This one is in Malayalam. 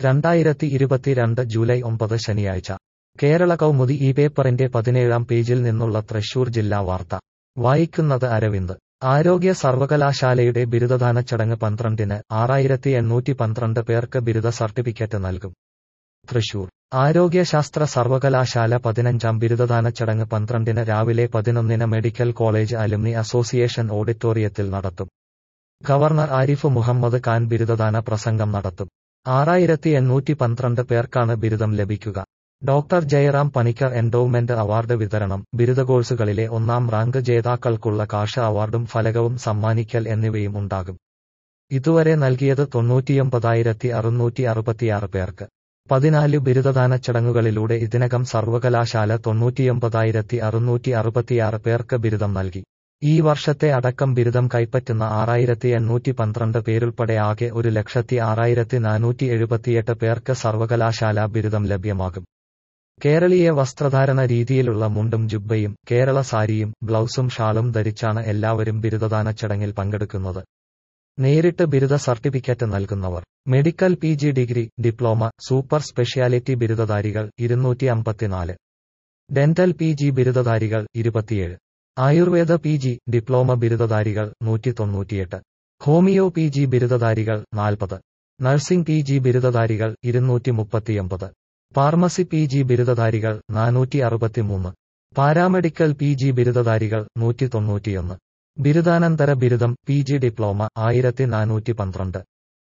രണ്ടായിരത്തി ഇരുപത്തിരണ്ട് ജൂലൈ ഒമ്പത് ശനിയാഴ്ച കേരള കൗമുദി ഈ പേപ്പറിന്റെ പതിനേഴാം പേജിൽ നിന്നുള്ള തൃശൂർ ജില്ലാ വാർത്ത വായിക്കുന്നത് അരവിന്ദ് ആരോഗ്യ സർവകലാശാലയുടെ ബിരുദദാന ചടങ്ങ് പന്ത്രണ്ടിന് ആറായിരത്തി എണ്ണൂറ്റി പന്ത്രണ്ട് പേർക്ക് ബിരുദ സർട്ടിഫിക്കറ്റ് നൽകും തൃശൂർ ആരോഗ്യശാസ്ത്ര സർവകലാശാല പതിനഞ്ചാം ബിരുദദാന ചടങ്ങ് പന്ത്രണ്ടിന് രാവിലെ പതിനൊന്നിന് മെഡിക്കൽ കോളേജ് അലുമിനി അസോസിയേഷൻ ഓഡിറ്റോറിയത്തിൽ നടത്തും ഗവർണർ ആരിഫ് മുഹമ്മദ് ഖാൻ ബിരുദദാന പ്രസംഗം നടത്തും ആറായിരത്തി എണ്ണൂറ്റി പന്ത്രണ്ട് പേർക്കാണ് ബിരുദം ലഭിക്കുക doctor Jayaram Panicker endowment award വിതരണം ബിരുദ കോഴ്സുകളിലെ ഒന്നാം റാങ്ക് ജേതാക്കൾക്കുള്ള കാഷ അവാർഡും ഫലകവും സമ്മാനിക്കൽ എന്നിവയും ഉണ്ടാകും ഇതുവരെ നൽകിയത് തൊണ്ണൂറ്റിയൊമ്പതായിരത്തി അറുന്നൂറ്റി അറുപത്തിയാറ് പേർക്ക് പതിനാല് ബിരുദദാന ചടങ്ങുകളിലൂടെ ഇതിനകം സർവകലാശാല തൊണ്ണൂറ്റിയൊമ്പതായിരത്തി അറുന്നൂറ്റി അറുപത്തിയാറ് പേർക്ക് ബിരുദം നൽകി ഈ വർഷത്തെ അടക്കം ബിരുദം കൈപ്പറ്റുന്ന ആറായിരത്തി എണ്ണൂറ്റി പന്ത്രണ്ട് പേരുൾപ്പെടെ ആകെ ഒരു ലക്ഷത്തി ആറായിരത്തി നാനൂറ്റി എഴുപത്തിയെട്ട് പേർക്ക് സർവകലാശാല ബിരുദം ലഭ്യമാകും കേരളീയ വസ്ത്രധാരണ രീതിയിലുള്ള മുണ്ടും ജുബ്ബയും കേരള സാരിയും ബ്ലൗസും ഷാളും ധരിച്ചാണ് എല്ലാവരും ബിരുദദാന ചടങ്ങിൽ പങ്കെടുക്കുന്നത് നേരിട്ട് ബിരുദ സർട്ടിഫിക്കറ്റ് നൽകുന്നവർ medical P G degree diploma super speciality ബിരുദധാരികൾ ഇരുന്നൂറ്റി അമ്പത്തിനാല് ഡെന്റൽ പി ജി ബിരുദധാരികൾ ഇരുപത്തിയേഴ് ആയുർവേദ പി ജി ഡിപ്ലോമ ബിരുദധാരികൾ നൂറ്റി തൊണ്ണൂറ്റിയെട്ട് ഹോമിയോ പി ജി ബിരുദധാരികൾ നാൽപ്പത് നഴ്സിംഗ് പി ജി ബിരുദധാരികൾ ഇരുന്നൂറ്റി മുപ്പത്തിയൊമ്പത് ഫാർമസി പി ജി ബിരുദധാരികൾ നാനൂറ്റി അറുപത്തിമൂന്ന് പാരാമെഡിക്കൽ പി ജി ബിരുദധാരികൾ നൂറ്റി തൊണ്ണൂറ്റിയൊന്ന് ബിരുദാനന്തര ബിരുദം പി ജി ഡിപ്ലോമ ആയിരത്തി നാനൂറ്റി പന്ത്രണ്ട്